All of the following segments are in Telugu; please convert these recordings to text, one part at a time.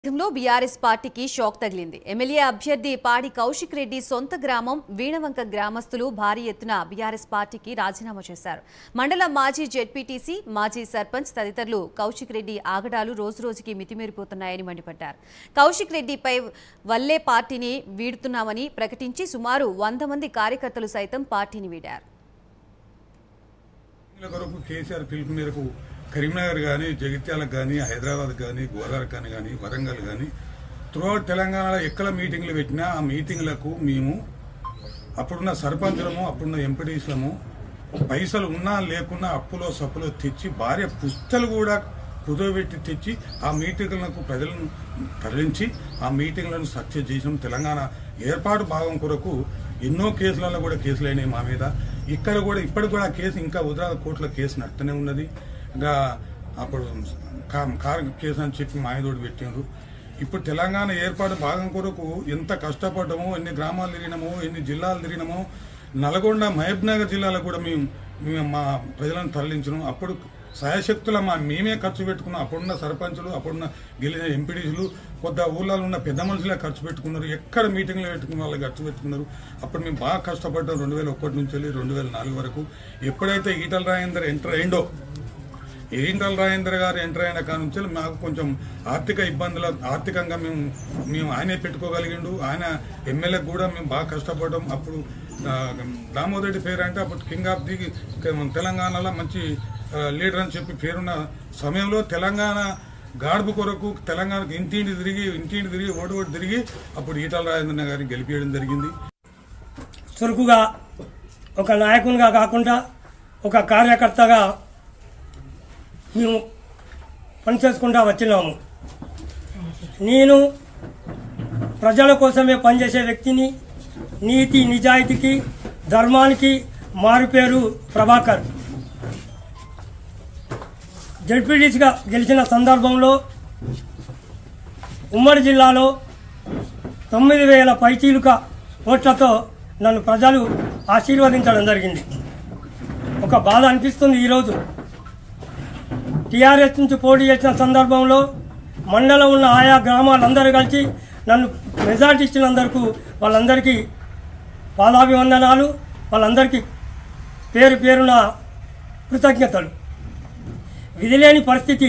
లో బీఆర్ఎస్ పార్టీకి షాక్ తగిలింది ఎమ్మెల్యే అభ్యర్థి పాడి కౌశిక్ రెడ్డి సొంత గ్రామం వీణవంక గ్రామస్తులు భారీ ఎత్తున బీఆర్ఎస్ పార్టీకి రాజీనామా చేశారు మండల మాజీ జెడ్పీటీసీ మాజీ సర్పంచ్ తదితరులు కౌశిక్ రెడ్డి ఆగడాలు రోజురోజుకి మితిమీరిపోతున్నాయని మండిపడ్డారు కౌశిక్ రెడ్డిపై వల్లే పార్టీని వీడుతున్నామని ప్రకటించి సుమారు వంద మంది కార్యకర్తలు సైతం పార్టీని వీడారు ఎన్నికల కొరకు కేసీఆర్ పిలుపు మేరకు కరీంనగర్ కానీ జగిత్యాలకు కానీ హైదరాబాద్ కానీ గోదావరి కానీ వరంగల్ కానీ త్రూఅవుట్ తెలంగాణలో ఎక్కడ మీటింగ్లు పెట్టినా ఆ మీటింగ్లకు మేము అప్పుడున్న సర్పంచులము అప్పుడున్న ఎంపీటీసులము పైసలు ఉన్నా లేకున్నా అప్పులో సప్పులో తెచ్చి భార్య పుస్తలు కూడా కుదవబెట్టి తెచ్చి ఆ మీటింగ్లకు ప్రజలను తరలించి ఆ మీటింగ్లను సక్సెస్ చేసినాం తెలంగాణ ఏర్పాటు భాగం కొరకు ఎన్నో కేసులలో కూడా కేసులు అయినాయి మా మీద ఇక్కడ కూడా ఇప్పటికి కూడా ఆ కేసు ఇంకా ఉదరాల కోర్టులో కేసు నడుతూనే ఉన్నది ఇంకా అప్పుడు కా- కారు కేసు అని చెప్పి మాయదోడు పెట్టినారు ఇప్పుడు తెలంగాణ ఏర్పాటు భాగం కొరకు ఎంత కష్టపడ్డామో ఎన్ని గ్రామాలు తిరిగినామో ఎన్ని జిల్లాలు తిరిగినామో నల్గొండ మహబూబ్ నగర్ జిల్లాలో కూడా మేము మేము మా ప్రజలను తరలించినాం అప్పుడు సాయశక్తుల మా మేమే ఖర్చు పెట్టుకున్నాం అప్పుడున్న సర్పంచులు అప్పుడున్న గెలిచిన ఎంపీడీసులు కొత్త ఊళ్ళలో ఉన్న పెద్ద మనుషులే ఖర్చు పెట్టుకున్నారు ఎక్కడ మీటింగ్లు పెట్టుకున్న వాళ్ళు ఖర్చు పెట్టుకున్నారు అప్పుడు మేము బాగా కష్టపడ్డాం రెండు వేల ఒకటి నుంచి వెళ్ళి రెండు వేల నాలుగు వరకు ఎప్పుడైతే ఈటల రాజేందర్ ఎంటర్ అయిండో ఈటల రాజేంద్ర గారు ఎంటర్ అయిన కాడ నుంచి మాకు కొంచెం ఆర్థిక ఇబ్బందుల ఆర్థికంగా మేము మేము ఆయనే పెట్టుకోగలిగిండు ఆయన ఎమ్మెల్యే కూడా మేము బాగా కష్టపడ్డాం అప్పుడు ఆ, దామోదర్ రెడ్డి పేరు అంటే అప్పుడు కింగ్ ఆఫ్ ది తెలంగాణలో మంచి ఆ, లీడర్ అని చెప్పి పేరున్న సమయంలో తెలంగాణ గాడుపు కొరకు తెలంగాణకు ఇంటింటి తిరిగి ఇంటింటి తిరిగి ఓటు ఓటు తిరిగి అప్పుడు ఈటల రాజేంద్ర గారిని గెలిపించడం జరిగింది చురుకుగా ఒక నాయకునిగా కాకుండా ఒక కార్యకర్తగా మేము పనిచేసుకుంటా వచ్చినాము నేను ప్రజల కోసమే పనిచేసే వ్యక్తిని నీతి నిజాయితీకి ధర్మానికి మారుపేరు ప్రభాకర్ జడ్పీటీసీగా గెలిచిన సందర్భంలో ఉమ్మడి జిల్లాలో తొమ్మిది వేల పైచీలుక ఓట్లతో నన్ను ప్రజలు ఆశీర్వదించడం జరిగింది ఒక బాధ అనిపిస్తుంది ఈరోజు టీఆర్ఎస్ నుంచి పోటీ చేసిన సందర్భంలో మండలం ఉన్న ఆయా గ్రామాలందరూ కలిసి నన్ను మెజార్టీ ఇచ్చినందుకు వాళ్ళందరికీ పాదాభివందనాలు వాళ్ళందరికీ పేరు పేరున కృతజ్ఞతలు విధిలేని పరిస్థితి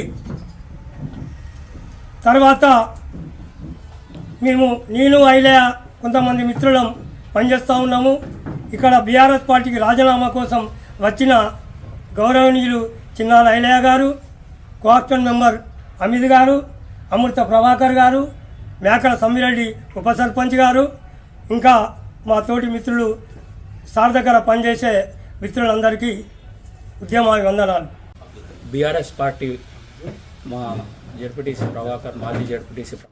తర్వాత మేము నేను ఐలయ కొంతమంది మిత్రులం పనిచేస్తూ ఉన్నాము ఇక్కడ బీఆర్ఎస్ పార్టీకి రాజీనామా కోసం వచ్చిన గౌరవనీయులు చిన్నాల ఐలయ్య గారు కోఆప్షన్ మెంబర్ అమిత్ గారు అమృత ప్రభాకర్ గారు మేకల సమ్మిరెడ్డి ఉప సర్పంచ్ గారు ఇంకా మా తోటి మిత్రులు సార్ దగ్గర పనిచేసే మిత్రులందరికీ ఉద్యమాభివందనాలు బీఆర్ఎస్ పార్టీ మా జడ్పీటీసీ ప్రభాకర్ మాజీ జడ్పీటీసీ